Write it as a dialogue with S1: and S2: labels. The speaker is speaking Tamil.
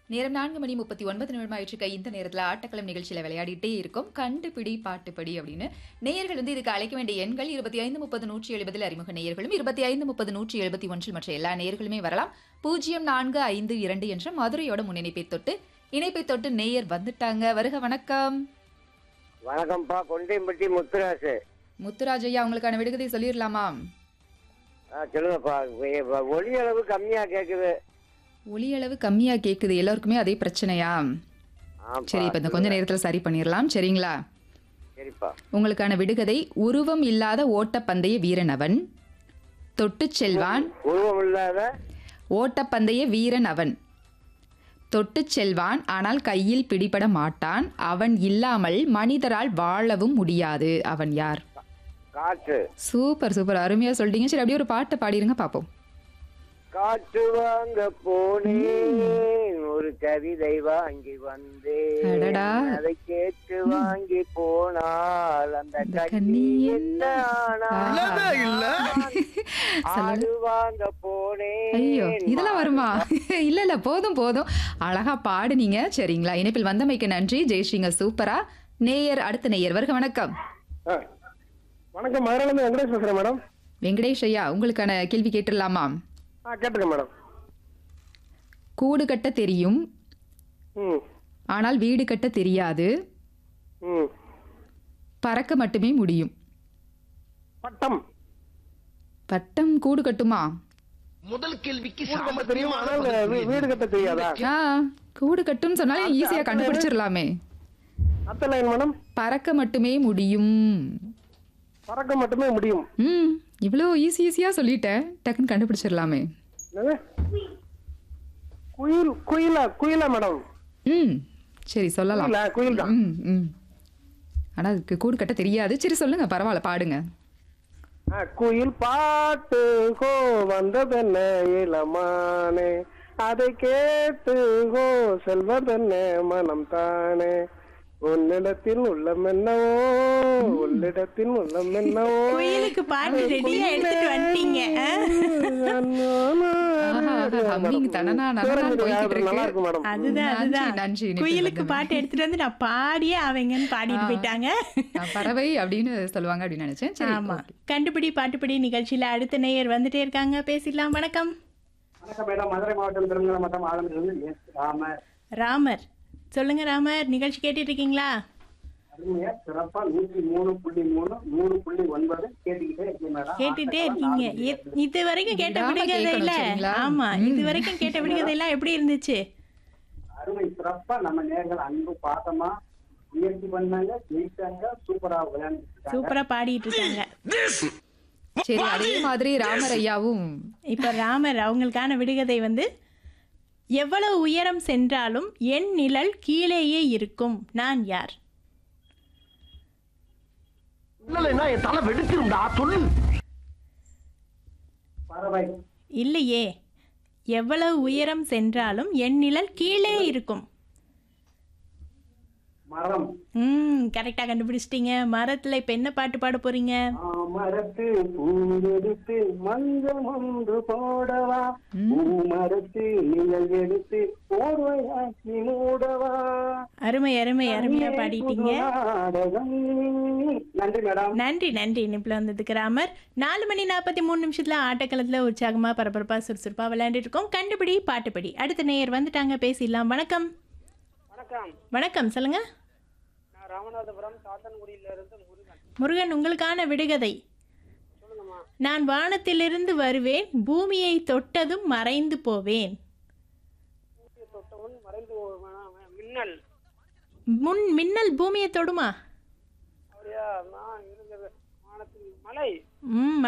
S1: நேரம் நான்கு மணி முப்பத்தி ஒன்பது நிமிடம் ஆயிட்டு இந்த நேரத்தில் ஆட்டக்களம் நிகழ்ச்சியில் விளையாடிட்டே இருக்கும் கண்டுபிடி பாட்டுப்படி அப்படின்னு நேயர்கள் வந்து இதுக்கு அழைக்க வேண்டிய எண்கள் இருபத்தி ஐந்து முப்பது நூற்றி எழுபதில் அறிமுக நேயர்களும் இருபத்தி ஐந்து முப்பது நூற்றி எழுபத்தி ஒன்றில் மற்ற எல்லா நேயர்களுமே வரலாம் பூஜ்ஜியம் நான்கு ஐந்து இரண்டு என்ற மதுரையோட முன்னிணைப்பை தொட்டு இணைப்பை தொட்டு நேயர் வந்துட்டாங்க வருக வணக்கம்
S2: வணக்கம்ப்பா கொண்டையம்பட்டி முத்துராசு
S1: முத்துராஜ் ஐயா உங்களுக்கான விடுகதை சொல்லிடலாமா
S2: ஆ சொல்லுங்கப்பா ஒ- ஒலி அளவு கம்மியா கேக்குது
S1: ஒலி அளவு கம்மியா கேக்குது எல்லாருக்குமே அதே பிரச்சனையா
S2: ஆமாப்பா.
S1: சரி இப்ப இந்த கொஞ்ச நேரத்துல சரி பண்ணிடலாம் சரிங்களா
S2: சரிப்பா
S1: உங்களுக்கான விடுகதை உருவம் இல்லாத ஓட்டப்பந்தய வீரன் அவன் தொட்டுச் செல்வான்
S2: உருவம் இல்லாத
S1: ஓட்டப்பந்தய வீரன் அவன் தொட்டுச் செல்வான் ஆனால் கையில் பிடிபட மாட்டான் அவன் இல்லாமல் மனிதரால் வாழவும் முடியாது அவன் யார்
S2: காற்று
S1: சூப்பர் சூப்பர் அருமையா சொல்லிட்டீங்க சரி அப்படியே ஒரு பாட்டை பாடிருங்க பாப்போம்
S2: காற்று வாங்க போனேன் ஒரு கவிதை வாங்கி வந்தேன்
S1: அடடா.
S2: அதை கேட்டு வாங்கி போனால் அந்த
S1: அந்த
S2: கண்ணி
S1: கண்ணி
S2: என்ன ஆனாள்? ஆடு வாங்க போனேன்
S1: ஐயோ இதெல்லாம் வருமா இல்ல இல்ல போதும் போதும் அழகா பாடுனீங்க சரிங்களா இணைப்பில் வந்தமைக்கு நன்றி ஜெய்ஸ்ரீங்க சூப்பரா நேயர் அடுத்த நேயர் வருக வணக்கம்
S3: ஆ. வணக்கம் மதுரையிலேருந்து வெங்கடேஷ் பேசுறேன் மேடம்
S1: வெங்கடேஷ் ஐயா உங்களுக்கான கேள்வி கேட்டுடலாமா
S3: ஆ கேட்டுருங்க மேடம்
S1: கூடு கட்ட தெரியும்
S3: ம்
S1: ஆனால் வீடு கட்ட தெரியாது
S3: ம்
S1: பறக்க மட்டுமே முடியும்
S3: பட்டம்
S1: பட்டம் கூடு கட்டுமா
S4: முதல் கேள்விக்கு
S3: கட்ட
S4: சாமர்த்தியமான
S3: தெரியும் ஆனால்
S4: பதில்
S3: வீ- வீடு கட்ட தெரியாதா
S1: ஆ கூடு கட்டும்னு சொன்னாலே ஈஸியா கண்டுபிடிச்சிடலாமே
S3: அத்த லைன் மேடம்
S1: பறக்க மட்டுமே முடியும்
S3: பறக்க மட்டுமே முடியும்
S1: ம் இவ்வளோ ஈஸி ஈஸியா சொல்லிட்டேன் டக்குன்னு கண்டுபிடிச்சிடலாமே
S3: என்னது? குயில் குயிலா குயிலா மேடம்
S1: ம் சரி சொல்லலாம்
S3: குயிலா குயில் தான்
S1: ம் ம் ஆனால் அதுக்கு கூடு கட்ட தெரியாது சரி சொல்லுங்க பரவாயில்ல பாடுங்க
S3: ஆ, குயில் பாட்டு கோ வந்ததென்ன இளமானே அதை கேட்டு கோ செல்வதென்ன மனம் தானே உன்னிடத்தில் உள்ளம் என்னவோ உன்னிடத்தில் உள்ளம் என்னவோ
S5: குயிலுக்கு பாட்டு ரெடியா எடுத்துட்டு வந்துட்டீங்க ஆ?
S1: ஹம்மிங் தனனா நனனா போய்கிட்டு
S3: நல்லா
S1: இருக்கு
S3: இருக்கு மேடம்
S5: அதுதான்
S1: நன்றி,
S5: அதுதான்
S1: நன்றி, இனிப்பு
S5: குயிலுக்கு
S1: வந்தது.
S5: பாட்டு எடுத்துட்டு வந்து நான் பாடியே அவங்கன்னு பாடிட்டு போயிட்டாங்க
S1: நான் பறவை அப்படின்னு சொல்லுவாங்க அப்படின்னு நினைச்சேன் சரி
S5: ஆமா
S1: okay.
S5: கண்டுபிடி பாட்டுப்படி நிகழ்ச்சியில அடுத்த நேயர் வந்துட்டே இருக்காங்க பேசிடலாம் வணக்கம்
S3: வணக்கம் மேடம் மதுரை மாவட்டம் திருமங்கலம் மாவட்டம் ஆலமிலிருந்து எஸ் ராமர்
S5: ராமர் சொல்லுங்க ராமர் நிகழ்ச்சி கேட்டுட்டு இருக்கீங்களா
S3: அருமையா சிறப்பா நூற்றி மூணு புள்ளி மூணு நூறு புள்ளி ஒன்பது கேட்டுக்கிட்டே இருக்கீங்க மேடம்
S5: கேட்டுட்டே இருக்கீங்க இ- இது வரைக்கும் கேட்ட
S1: விடாம
S5: விடுகதை
S1: கேட்கணும்
S5: இல்ல
S1: சரிங்களா?
S5: ஆமா இது
S1: ம்.
S5: வரைக்கும் கேட்ட விடுகதை எல்லாம் எப்படி இருந்துச்சு
S3: அருமை சிறப்பா நம்ம நேர்கள் அன்பு பாசமா முயற்சி பண்ணாங்க ஜெயிச்சாங்க சூப்பரா விளையாண்டு
S5: சூப்பரா பாடிட்டு இருக்காங்க
S1: சரி அதே மாதிரி ராமர் ஐயாவும்
S5: இப்ப ராமர் அவங்களுக்கான விடுகதை வந்து எவ்வளவு உயரம் சென்றாலும் என் நிழல் கீழேயே இருக்கும் நான் யார்
S4: இல்லைன்னா என் தலை வெடிச்சிருந்தா சொல்லு
S3: பறவை
S5: இல்லையே எவ்வளவு உயரம் சென்றாலும் என் நிழல் கீழே இருக்கும்
S3: மரம்
S5: ம் கரெக்டா கண்டுபிடிச்சிட்டீங்க மரத்துல இப்ப என்ன பாட்டு பாட போறீங்க
S3: மரத்து பூந்தெடுத்து மஞ்சள் ஒன்று போடவா மரத்து நிழல் எடுத்து போர்வையாக்கி மூடவா
S5: அருமை அருமை அருமையா பாடிட்டீங்க
S3: நாடகம் நன்றி மேடம்
S5: நன்றி நன்றி இனிப்புல வந்ததுக்கு ராமர் நாலு மணி நாற்பத்தி மூணு நிமிஷத்துல ஆட்டக்களத்துல உற்சாகமா பரபரப்பா சுறுசுறுப்பா விளையாண்டுட்டு இருக்கோம் கண்டுபிடி பாட்டுப்படி அடுத்த நேயர் வந்துட்டாங்க பேசிடலாம் வணக்கம்
S2: வணக்கம்
S5: வணக்கம் சொல்லுங்க
S2: நான் ராமநாதபுரம் சாத்தன்குடியில இருந்து முருகன்
S5: முருகன் உங்களுக்கான விடுகதை நான் வானத்திலிருந்து வருவேன் பூமியை தொட்டதும் மறைந்து போவேன்
S2: தொட்டவன் மறைந்து போவானா? மின்னல்
S5: முன் மின்னல் பூமியை தொடுமா
S2: அப்படியா நான் இருந்தது வானத்தில் மலை
S5: ம்